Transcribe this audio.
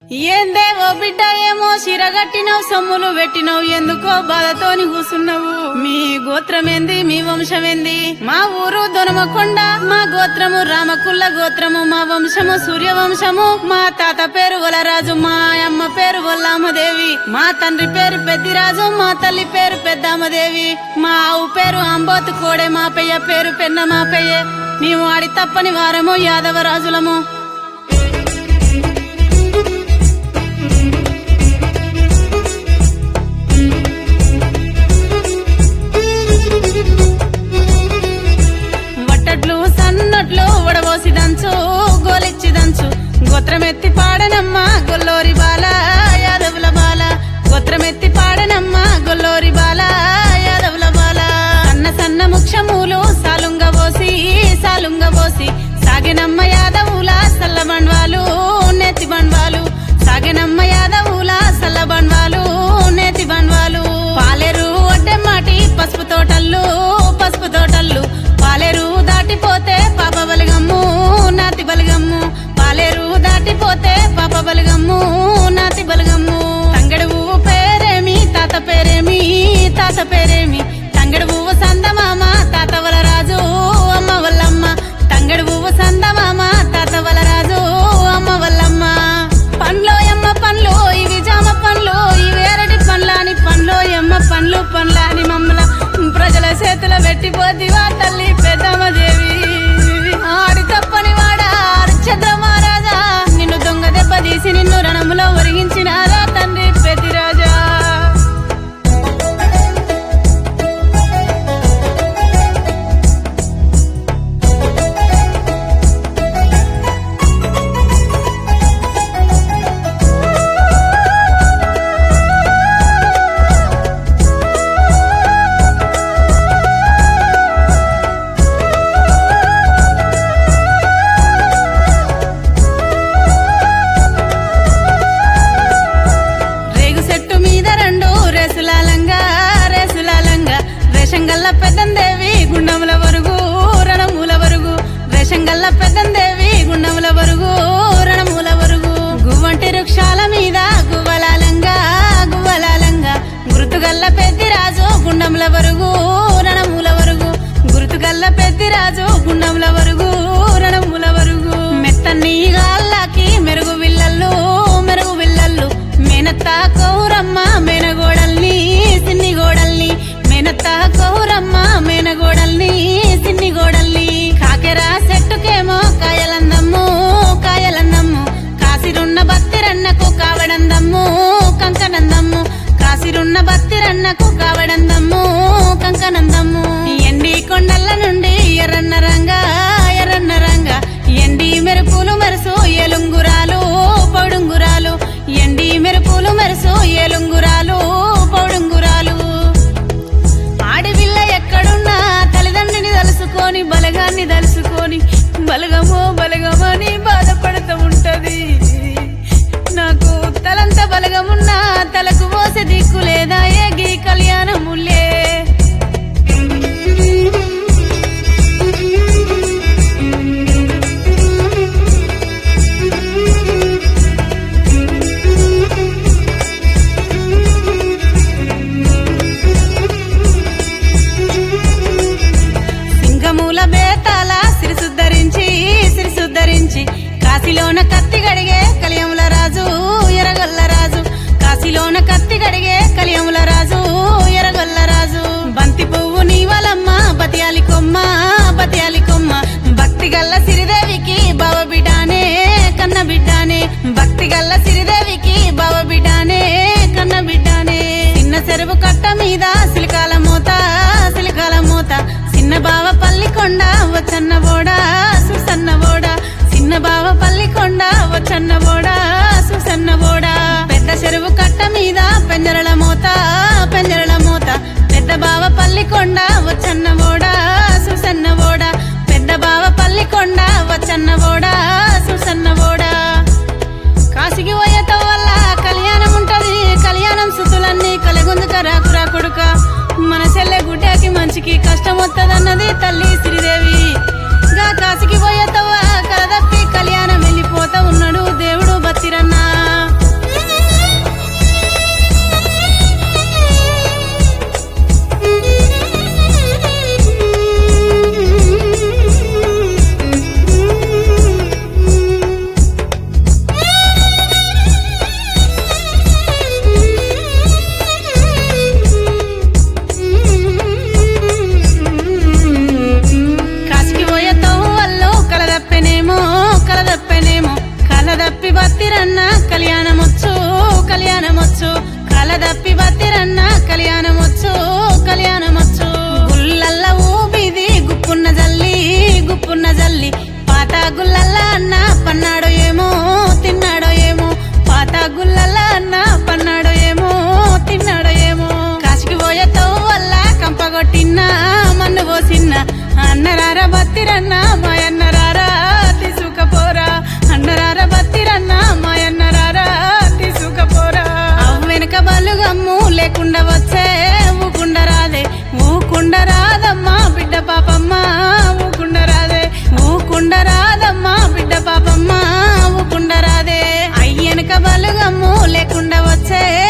ఏందేవో బిడ్డ ఏమో సిరగట్టినవు సొమ్ములు పెట్టినవు ఎందుకో బాధతోని కూసున్నావు మీ గోత్రం ఏంది మీ వంశం ఏంది మా ఊరు దొనమకొండ మా గోత్రము రామకుల్ల గోత్రము మా వంశము సూర్యవంశము మా తాత పేరు వలరాజు మా అమ్మ పేరు వల్లామదేవి మా తండ్రి పేరు పెద్దిరాజు మా తల్లి పేరు పెద్దామదేవి మా ఆవు పేరు అంబోతు కోడే మా పెయ్య పేరు పెన్న మా పెయ్యే మేము ఆడి తప్పని వారము యాదవరాజులము వట్టట్లు సన్నట్లు వడబోసి దంచు గోలిచ్చి దంచు గోత్రమెత్తి పాడనమ్మ గొల్లోరి బాల యాదవుల బాల గోత్రమెత్తి పాడనమ్మ గొల్లోరి బాల యాదవుల బాల సన్న సన్న ముక్షములు సాలుంగ పోసి సాలుంగ పోసి సాగినమ్మ యాదవుల సల్ల బండ్వాలు నెత్తి బండ్వాలు సాగినమ్మ యాదవుల సల్ల బండ్వాలు నేతి బండ్వాలు పాలేరు ఒడ్డెమ్మాటి పసుపు తోటల్లు పసుపు తోటల్లు పాలేరు దాటిపోతే పాప బలిగమ్ము నాతి బలిగమ్ము పాలేరు దాటిపోతే పాప బలిగమ్ము నాతి బలిగమ్ము తంగడు పువ్వు పేరేమి తాత పేరేమి తాత పేరేమి తంగడు పువ్వు సందమామ తాత వల రాజు అమ్మ వల్లమ్మ తంగడు పువ్వు సందమామ తాత వల రాజు అమ్మ వల్లమ్మ పండ్లో ఎమ్మ పండ్లు ఇవి జామ పండ్లు ఇవి ఎరటి పండ్లని పండ్లు ఎమ్మ పండ్లు పండ్లని మమ్మల ప్రజల చేతుల పెట్టిపోతివా తల్లి పెద్దమ్మదేవి ఆడి తప్పని వాడా అరిచద్ర మహారాజా నిన్ను దొంగ దెబ్బ తీసి నిన్ను రణములో ఒరిగించినారా తండ్రి పెద్దిరాజా రేగు చెట్టు మీద రెండు రేసులాలంగా రేసులాలంగా రేషంగల్ల పెద్దందేవి గుండముల వరుగు రణముల వరుగు రేషంగల్ల పెద్దందేవి గుండముల వరుగు రణముల వరుగు గువ్వంటి వృక్షాల మీద గువ్వలాలంగా గువ్వలాలంగా గుర్తుగల్ల పెద్దిరాజు గుండముల వరుగు రణముల వరుగు గుర్తుగల్ల పెద్దిరాజు గుండముల వరుగు రణముల వరుగు మెత్తని గాళ్ళకి మెరుగు విల్లల్లు మెరుగు విల్లల్లు మేనత్త కౌరమ్మ మేనగోడల్ని సిన్ని గోడల్ని మేనత్త కౌరమ్మ మేనగోడల్ని సిన్ని గోడల్ని కాకెరా చెట్టుకేమో కాయలందమ్ము కాయలందమ్ము కాసిరున్న బత్తిరన్నకు కావడందమ్ము కంకనందమ్ము కాసిరున్న బత్తిరన్నకు కావడందమ్ము కంకనందమ్ము ఎండి కొండల నుండి ఎర్రన్న రంగా ఎర్రన్న రంగా ఎండి మెరుపులు మెరుసు ఏలుంగురాలు పౌడుంగురాలు ఎండి మెరుపులు మెరుసు ఏలుంగురాలు పౌడుంగురాలు ఆడపిల్ల ఎక్కడున్నా తల్లిదండ్రిని తలుసుకొని బలగాన్ని తలుసుకొని బలగమో బలగమని బాధపడుతూ ఉంటది నాకు తలంత బలగమున్నా తలకు పోసే దిక్కు లేదా ఏ గీ కళ్యాణములే సింగమూల బేతాల సిరిసుద్ధరించి సిరిసుద్ధరించి కాశీలోన కత్తి గడిగే కలియముల రాజు ఎరగొల్ల రాజు కాశీలోన కత్తి గడిగే కలియముల రాజు ఎరగొల్ల రాజు బంతి పువ్వు నీవలమ్మ బతియాలి కొమ్మ బతియాలి కొమ్మ భక్తి గల్ల సిరిదేవికి బావ బిడ్డానే కన్న బిడ్డానే భక్తి గల్ల సిరిదేవికి బావ బిడ్డానే కన్న బిడ్డానే చిన్న చెరువు కట్ట మీద సిలికాల మూత సిలికాల మూత చిన్న బావ పల్లికొండ వచ్చన్న బోడా సుసన్న బోడా చిన్న బావ పల్లికొండ వచ్చన్న బోడా సుసన్న బోడా పెద్ద చెరువు కట్ట మీద పెంజరల మూత పెంజరల మూత పెద్ద బావ పల్లికొండ వచ్చన్న బోడా సుసన్న బోడా పెద్ద బావ పల్లికొండ వచ్చన్న బోడా సుసన్న బోడా కాశీకి పోయేతో వల్ల కళ్యాణం ఉంటది కళ్యాణం సుతులన్నీ కలగొందుక రాకురా కొడుక మన చెల్లె గుడ్డకి మంచికి కష్టం వత్తదన్నది తల్లి శ్రీదేవి గా కాశీకి పోయేతవ్వ కలదప్పి కళ్యాణం వెళ్ళిపోతా ఉన్నాడు దేవుడు బతిరన్నా దప్పి బత్తిరన్న కళ్యాణమొచ్చు కళ్యాణమొచ్చు గుల్లల్ల ఊబిది గుప్పున్న జల్లి గుప్పున్న జల్లి పాత గుల్లల్ల అన్న పన్నాడో ఏమో తిన్నాడో ఏమో పాత గుల్లల్ల అన్న పన్నాడో ఏమో తిన్నాడో ఏమో కాశికి పోయే వల్ల కంపగొట్టిన్న మన్ను పోసిన్న అన్నరార బత్తిరన్న మాయన్నరారా తీసుకపోరా అన్నరార బత్తిరన్న మాయన్నరారా తీసుకపోరా వెనక బలుగమ్ము లేకుండా వచ్చే ఊకుండ రాదే ఊకుండ రాదమ్మా బిడ్డ పాపమ్మ ఊకుండ రాదే ఊకుండ రాదమ్మా బిడ్డ పాపమ్మ ఊకుండ రాదే అయ్యనక బలుగమ్ము లేకుండా వచ్చే